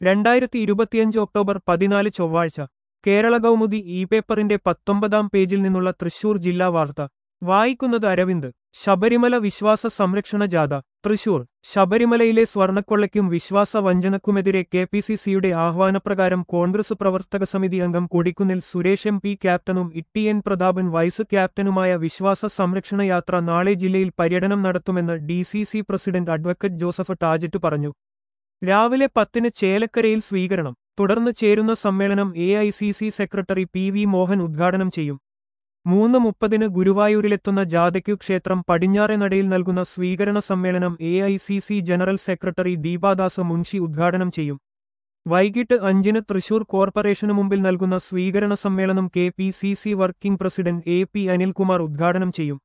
രണ്ടായിരത്തി ഇരുപത്തിയഞ്ച് ഒക്ടോബർ പതിനാല് ചൊവ്വാഴ്ച കേരള കൗമുദി ഇ പേപ്പറിന്റെ പത്തൊമ്പതാം പേജിൽ നിന്നുള്ള തൃശൂർ ജില്ലാ വാർത്ത വായിക്കുന്നത് അരവിന്ദ് ശബരിമല വിശ്വാസ സംരക്ഷണ ജാഥ തൃശൂർ ശബരിമലയിലെ സ്വർണക്കൊള്ളയ്ക്കും വിശ്വാസ വഞ്ചനക്കുമെതിരെ കെ പി സി സിയുടെ ആഹ്വാനപ്രകാരം കോൺഗ്രസ് പ്രവർത്തക സമിതി അംഗം കൊടിക്കുന്നിൽ സുരേഷ് എം പി ക്യാപ്റ്റനും ഇട്ടി എൻ പ്രതാപൻ വൈസ് ക്യാപ്റ്റനുമായ വിശ്വാസ സംരക്ഷണ യാത്ര നാളെ ജില്ലയിൽ പര്യടനം നടത്തുമെന്ന് D C C president advocate Joseph Tajet പറഞ്ഞു രാവിലെ പത്തിന് ചേലക്കരയിൽ സ്വീകരണം തുടർന്ന് ചേരുന്ന സമ്മേളനം A I C C secretary P V Mohan ഉദ്ഘാടനം ചെയ്യും മൂന്ന് മുപ്പതിന് ഗുരുവായൂരിലെത്തുന്ന ജാഥയ്ക്കു ക്ഷേത്രം പടിഞ്ഞാറെ നടയിൽ നൽകുന്ന സ്വീകരണ സമ്മേളനം A I C C general secretary Deepa Das Munshi ഉദ്ഘാടനം ചെയ്യും വൈകിട്ട് അഞ്ചിന് തൃശൂർ കോർപ്പറേഷനു മുമ്പിൽ നൽകുന്ന സ്വീകരണ സമ്മേളനം K P C C working president A P Anilkumar ഉദ്ഘാടനം ചെയ്യും